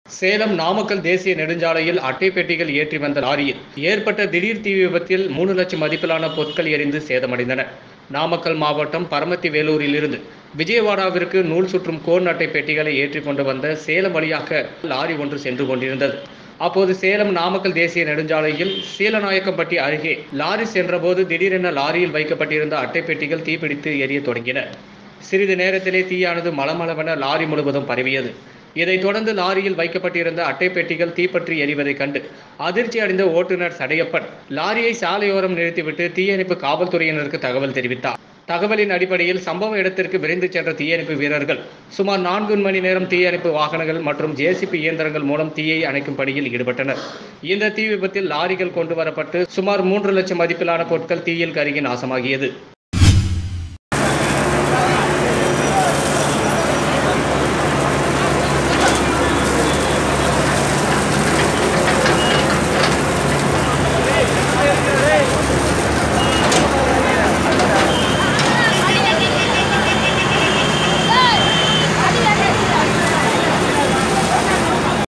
சேலம் நாமக்கல் தேசிய நெடுஞ்சாலையில் அட்டை பெட்டிகள் ஏற்றி வந்த லாரியில் ஏற்பட்ட திடீர் தீ விபத்தில் மூணு லட்சம் மதிப்பிலான பொருட்கள் எரிந்து சேதமடைந்தன நாமக்கல் மாவட்டம் பரமத்தி வேலூரில் இருந்து விஜயவாடாவிற்கு நூல் சுற்றும் கோன் அட்டை பெட்டிகளை ஏற்றி கொண்டு வந்த சேலம் வழியாக லாரி ஒன்று சென்று கொண்டிருந்தது அப்போது சேலம் நாமக்கல் தேசிய நெடுஞ்சாலையில் சீலநாயக்கம்பட்டி அருகே லாரி சென்றபோது திடீரென லாரியில் வைக்கப்பட்டிருந்த அட்டை பெட்டிகள் தீப்பிடித்து எரிய தொடங்கின சிறிது நேரத்திலே தீயானது மளமளவென லாரி முழுவதும் பரவியது இதைத் தொடர்ந்து லாரியில் வைக்கப்பட்டிருந்த அட்டை பெட்டிகள் தீப்பற்றி எரிவதைக் கண்டு அதிர்ச்சி அடைந்த ஓட்டுநர் சடையப்பன் லாரியை சாலையோரம் நிறுத்திவிட்டு தீயணைப்பு காவல்துறையினருக்கு தகவல் தெரிவித்தார் தகவலின் அடிப்படையில் சம்பவ இடத்திற்கு விரைந்து சென்ற தீயணைப்பு வீரர்கள் சுமார் நான்கு மணி நேரம் தீயணைப்பு வாகனங்கள் மற்றும் ஜேசிபி இயந்திரங்கள் மூலம் தீயை அணைக்கும் பணியில் ஈடுபட்டனர் இந்த தீ விபத்தில் லாரிகள் கொண்டு வரப்பட்டு சுமார் மூன்று லட்சம் மதிப்பிலான பொருட்கள் தீயில் கருகி நாசமாகியது